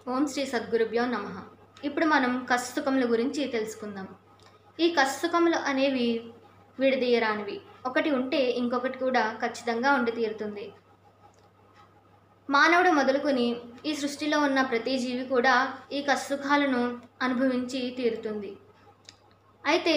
ఓం శ్రీ సద్గురుభ్యో నమ ఇప్పుడు మనం కష్టసుఖముల గురించి తెలుసుకుందాం ఈ కష్టసుఖములు అనేవి విడదీయరానివి ఒకటి ఉంటే ఇంకొకటి కూడా ఖచ్చితంగా ఉండి తీరుతుంది మానవుడు మొదలుకొని ఈ సృష్టిలో ఉన్న ప్రతి జీవి కూడా ఈ కష్టసుఖాలను అనుభవించి తీరుతుంది అయితే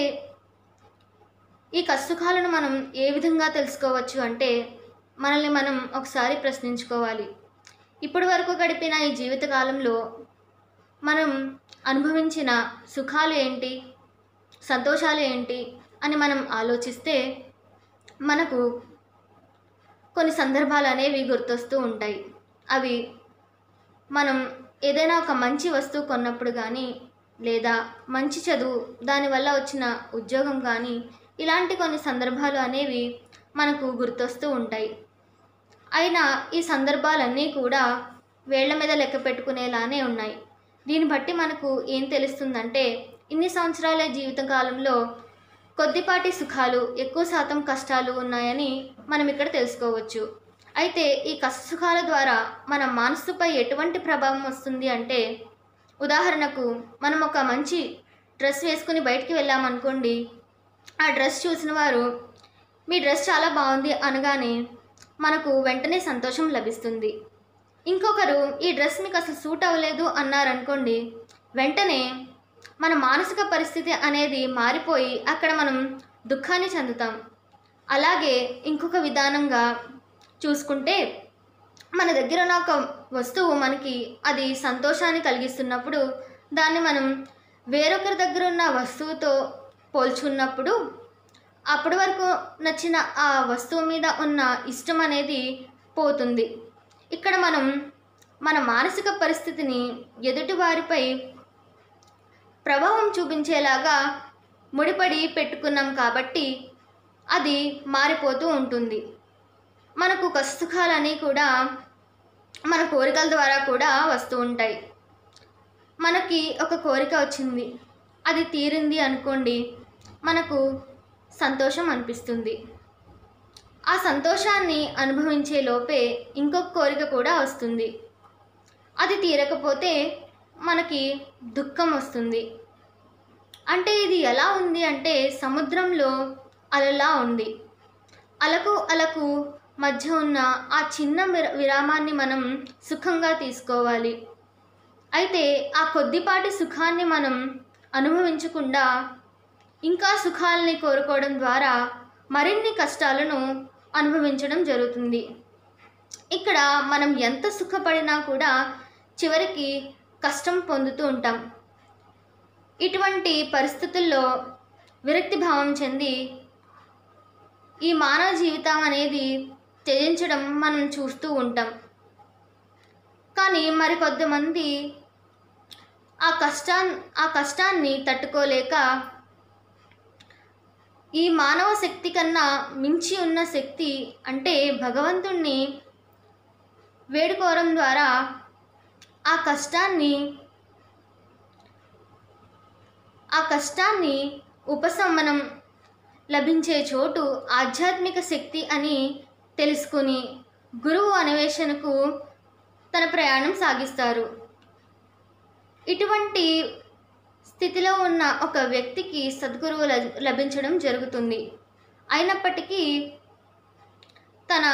ఈ కష్టసుఖాలను మనం ఏ విధంగా తెలుసుకోవచ్చు అంటే మనల్ని మనం ఒకసారి ప్రశ్నించుకోవాలి ఇప్పటి వరకు గడిపిన ఈ జీవితకాలంలో మనం అనుభవించిన సుఖాలు ఏంటి సంతోషాలు ఏంటి అని మనం ఆలోచిస్తే మనకు కొన్ని సందర్భాలు అనేవి గుర్తొస్తూ ఉంటాయి అవి మనం ఏదైనా ఒక మంచి వస్తువు కొన్నప్పుడు కానీ లేదా మంచి చదువు దానివల్ల వచ్చిన ఉద్యోగం కానీ ఇలాంటి కొన్ని సందర్భాలు అనేవి మనకు గుర్తొస్తూ ఉంటాయి అయినా ఈ సందర్భాలన్నీ కూడా వేళ్ల మీద లెక్క పెట్టుకునేలానే ఉన్నాయి దీన్ని బట్టి మనకు ఏం తెలుస్తుందంటే ఇన్ని సంవత్సరాల జీవితకాలంలో కొద్దిపాటి సుఖాలు ఎక్కువ శాతం కష్టాలు ఉన్నాయని మనం ఇక్కడ తెలుసుకోవచ్చు అయితే ఈ కష్ట సుఖాల ద్వారా మన మనస్సుపై ఎటువంటి ప్రభావం వస్తుంది అంటే ఉదాహరణకు మనం ఒక మంచి డ్రెస్ వేసుకుని బయటికి వెళ్ళామనుకోండి ఆ డ్రెస్ చూసిన వారు మీ డ్రెస్ చాలా బాగుంది అనగానే మనకు వెంటనే సంతోషం లభిస్తుంది ఇంకొకరు ఈ డ్రెస్ మీకు అసలు సూట్ అవ్వలేదు అన్నారనుకోండి వెంటనే మన మానసిక పరిస్థితి అనేది మారిపోయి అక్కడ మనం దుఃఖాన్ని చెందుతాం అలాగే ఇంకొక విధానంగా చూసుకుంటే మన దగ్గర ఉన్న ఒక వస్తువు మనకి అది సంతోషాన్ని కలిగిస్తున్నప్పుడు దాన్ని మనం వేరొకరి దగ్గర ఉన్న వస్తువుతో పోల్చుకున్నప్పుడు అప్పటి వరకు నచ్చిన ఆ వస్తువు మీద ఉన్న ఇష్టం అనేది పోతుంది ఇక్కడ మనం మన మానసిక పరిస్థితిని ఎదుటి వారిపై ప్రభావం చూపించేలాగా ముడిపడి పెట్టుకున్నాం కాబట్టి అది మారిపోతూ ఉంటుంది మనకు కష్టసుఖాలని కూడా మన కోరికల ద్వారా కూడా వస్తూ ఉంటాయి మనకి ఒక కోరిక వచ్చింది అది తీరింది అనుకోండి మనకు సంతోషం అనిపిస్తుంది ఆ సంతోషాన్ని అనుభవించే లోపే ఇంకొక కోరిక కూడా వస్తుంది అది తీరకపోతే మనకి దుఃఖం వస్తుంది అంటే ఇది ఎలా ఉంది అంటే సముద్రంలో అలలా ఉంది అలకు అలకు మధ్య ఉన్న ఆ చిన్న విర- విరామాన్ని మనం సుఖంగా తీసుకోవాలి అయితే ఆ కొద్దిపాటి సుఖాన్ని మనం అనుభవించకుండా ఇంకా సుఖాలని కోరుకోవడం ద్వారా మరిన్ని కష్టాలను అనుభవించడం జరుగుతుంది ఇక్కడ మనం ఎంత సుఖపడినా కూడా చివరికి కష్టం పొందుతూ ఉంటాం ఇటువంటి పరిస్థితుల్లో విరక్తి భావం చెంది ఈ మానవ జీవితం అనేది త్యజించడం మనం చూస్తూ ఉంటాం కానీ మరికొద్దిమంది ఆ కష్టా ఆ కష్టాన్ని తట్టుకోలేక ఈ మానవ శక్తి కన్నా మించి ఉన్న శక్తి అంటే భగవంతుణ్ణి వేడుకోవడం ద్వారా ఆ కష్టాన్ని ఆ కష్టాన్ని ఉపశమనం లభించే చోటు ఆధ్యాత్మిక శక్తి అని తెలుసుకుని గురువు అన్వేషణకు తన ప్రయాణం సాగిస్తారు ఇటువంటి స్థితిలో ఉన్న ఒక వ్యక్తికి సద్గురువు ల- లభించడం జరుగుతుంది అయినప్పటికీ తన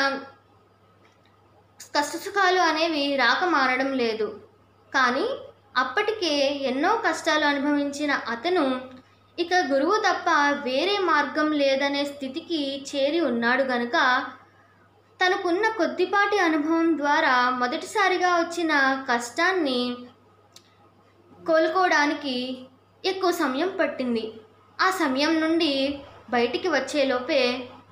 కష్టసుఖాలు అనేవి రాక మానడం లేదు కానీ అప్పటికే ఎన్నో కష్టాలు అనుభవించిన అతను ఇక గురువు తప్ప వేరే మార్గం లేదనే స్థితికి చేరి ఉన్నాడు గనుక తనకున్న కొద్దిపాటి అనుభవం ద్వారా మొదటిసారిగా వచ్చిన కష్టాన్ని కోలుకోవడానికి ఎక్కువ సమయం పట్టింది ఆ సమయం నుండి బయటికి వచ్చేలోపే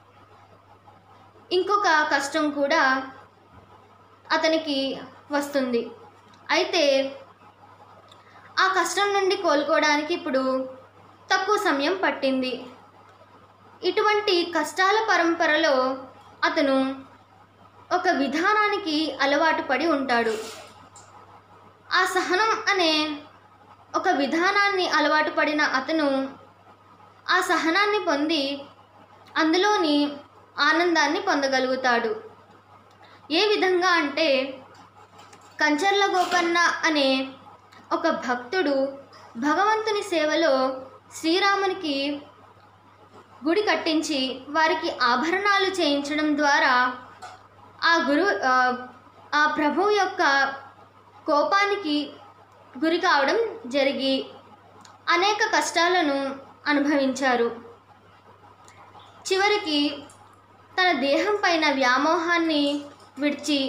ఇంకొక కష్టం కూడా అతనికి వస్తుంది అయితే ఆ కష్టం నుండి కోలుకోవడానికి ఇప్పుడు తక్కువ సమయం పట్టింది ఇటువంటి కష్టాల పరంపరలో అతను ఒక విధానానికి అలవాటు పడి ఉంటాడు ఆ సహనం అనే ఒక విధానాన్ని అలవాటు పడిన అతను ఆ సహనాన్ని పొంది అందులోని ఆనందాన్ని పొందగలుగుతాడు ఏ విధంగా అంటే కంచర్ల గోపన్న అనే ఒక భక్తుడు భగవంతుని సేవలో శ్రీరామునికి గుడి కట్టించి వారికి ఆభరణాలు చేయించడం ద్వారా ఆ గురు ఆ, ఆ ప్రభువు యొక్క కోపానికి గురి కావడం జరిగి అనేక కష్టాలను అనుభవించారు చివరికి తన దేహం పైన వ్యామోహాన్ని విడిచి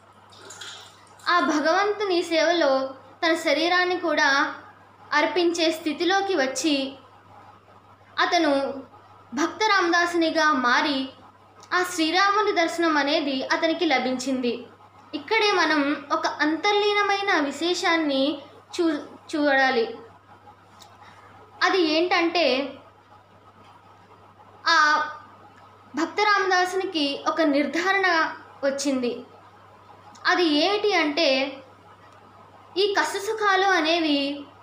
ఆ భగవంతుని సేవలో తన శరీరాన్ని కూడా అర్పించే స్థితిలోకి వచ్చి అతను భక్త రామదాసునిగా మారి ఆ శ్రీరాముని దర్శనం అనేది అతనికి లభించింది ఇక్కడే మనం ఒక అంతర్లీనమైన విశేషాన్ని చూ చూడాలి అది ఏంటంటే ఆ భక్త రామదాసునికి ఒక నిర్ధారణ వచ్చింది అది ఏమిటి అంటే ఈ కష్ట సుఖాలు అనేవి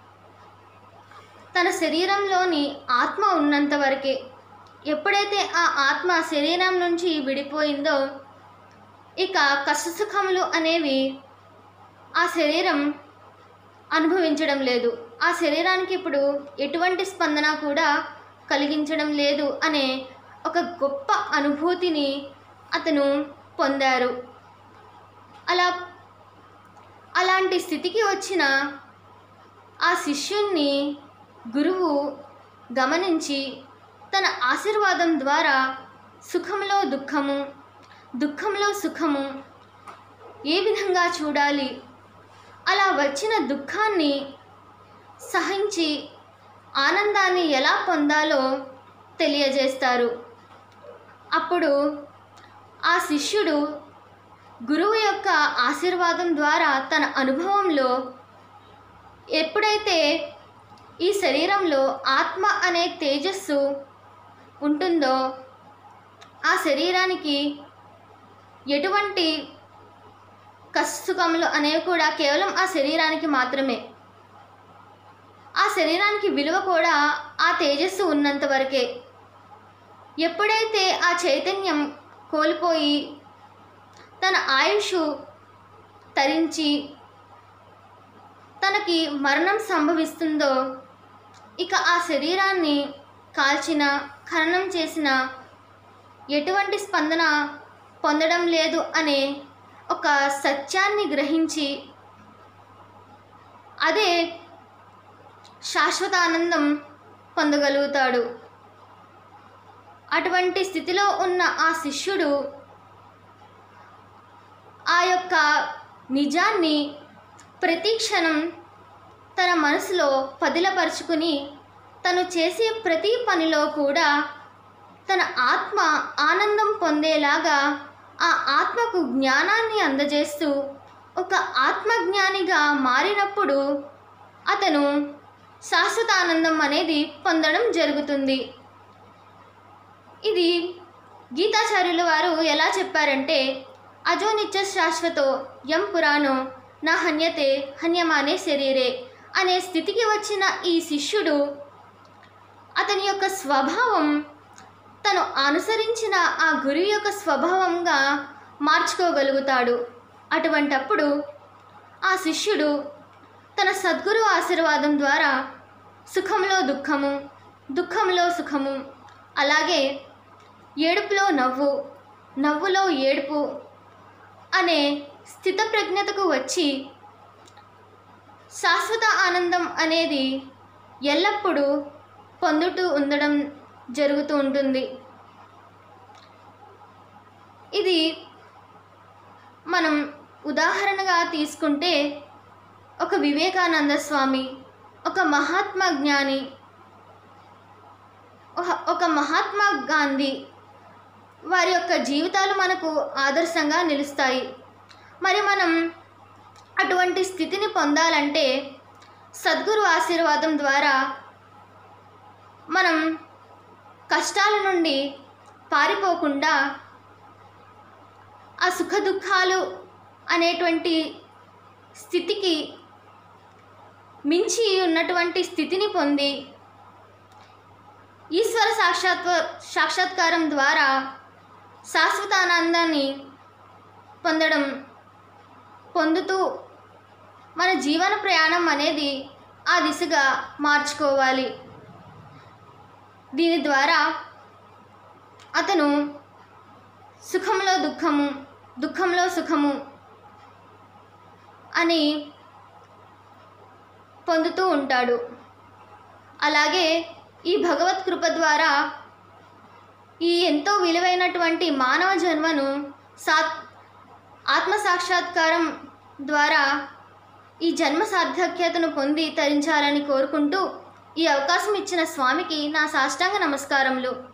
తన శరీరంలోని ఆత్మ ఉన్నంత వరకే ఎప్పుడైతే ఆ ఆత్మ శరీరం నుంచి విడిపోయిందో ఇక కష్ట సుఖములు అనేవి ఆ శరీరం అనుభవించడం లేదు ఆ శరీరానికి ఇప్పుడు ఎటువంటి స్పందన కూడా కలిగించడం లేదు అనే ఒక గొప్ప అనుభూతిని అతను పొందారు అలా అలాంటి స్థితికి వచ్చిన ఆ శిష్యుణ్ణి గురువు గమనించి తన ఆశీర్వాదం ద్వారా సుఖంలో దుఃఖము దుఃఖంలో సుఖము ఏ విధంగా చూడాలి అలా వచ్చిన దుఃఖాన్ని సహించి ఆనందాన్ని ఎలా పొందాలో తెలియజేస్తారు అప్పుడు ఆ శిష్యుడు గురువు యొక్క ఆశీర్వాదం ద్వారా తన అనుభవంలో ఎప్పుడైతే ఈ శరీరంలో ఆత్మ అనే తేజస్సు ఉంటుందో ఆ శరీరానికి ఎటువంటి కష్టసుఖములు అనేవి కూడా కేవలం ఆ శరీరానికి మాత్రమే ఆ శరీరానికి విలువ కూడా ఆ తేజస్సు ఉన్నంత వరకే ఎప్పుడైతే ఆ చైతన్యం కోల్పోయి తన ఆయుష్ తరించి తనకి మరణం సంభవిస్తుందో ఇక ఆ శరీరాన్ని కాల్చిన ఖననం చేసిన ఎటువంటి స్పందన పొందడం లేదు అనే ఒక సత్యాన్ని గ్రహించి అదే శాశ్వత ఆనందం పొందగలుగుతాడు అటువంటి స్థితిలో ఉన్న ఆ శిష్యుడు ఆ యొక్క నిజాన్ని ప్రతి క్షణం తన మనసులో పదిలపరుచుకుని తను చేసే ప్రతి పనిలో కూడా తన ఆత్మ ఆనందం పొందేలాగా ఆ ఆత్మకు జ్ఞానాన్ని అందజేస్తూ ఒక ఆత్మజ్ఞానిగా మారినప్పుడు అతను శాశ్వత ఆనందం అనేది పొందడం జరుగుతుంది ఇది గీతాచార్యుల వారు ఎలా చెప్పారంటే అజో నిత్య శాశ్వతో యం పురాణో నా హన్యతే హన్యమానే శరీరే అనే స్థితికి వచ్చిన ఈ శిష్యుడు అతని యొక్క స్వభావం తను అనుసరించిన ఆ గురువు యొక్క స్వభావంగా మార్చుకోగలుగుతాడు అటువంటప్పుడు ఆ శిష్యుడు తన సద్గురు ఆశీర్వాదం ద్వారా సుఖంలో దుఃఖము దుఃఖంలో సుఖము అలాగే ఏడుపులో నవ్వు నవ్వులో ఏడుపు అనే స్థితప్రజ్ఞతకు వచ్చి శాశ్వత ఆనందం అనేది ఎల్లప్పుడూ పొందుతూ ఉండడం జరుగుతూ ఉంటుంది ఇది మనం ఉదాహరణగా తీసుకుంటే ఒక వివేకానంద స్వామి ఒక మహాత్మా జ్ఞాని ఒక- ఒక మహాత్మా గాంధీ వారి యొక్క జీవితాలు మనకు ఆదర్శంగా నిలుస్తాయి మరి మనం అటువంటి స్థితిని పొందాలంటే సద్గురు ఆశీర్వాదం ద్వారా మనం కష్టాల నుండి పారిపోకుండా ఆ సుఖ దుఃఖాలు అనేటువంటి స్థితికి మించి ఉన్నటువంటి స్థితిని పొంది ఈశ్వర సాక్షాత్వ సాక్షాత్కారం ద్వారా శాశ్వత ఆనందాన్ని పొందడం పొందుతూ మన జీవన ప్రయాణం అనేది ఆ దిశగా మార్చుకోవాలి దీని ద్వారా అతను సుఖంలో దుఃఖము దుఃఖంలో సుఖము అని పొందుతూ ఉంటాడు అలాగే ఈ భగవత్ కృప ద్వారా ఈ ఎంతో విలువైనటువంటి మానవ జన్మను సా ఆత్మసాక్షాత్కారం ద్వారా ఈ జన్మ సార్థక్యతను పొంది తరించాలని కోరుకుంటూ ఈ అవకాశం ఇచ్చిన స్వామికి నా సాష్టాంగ నమస్కారములు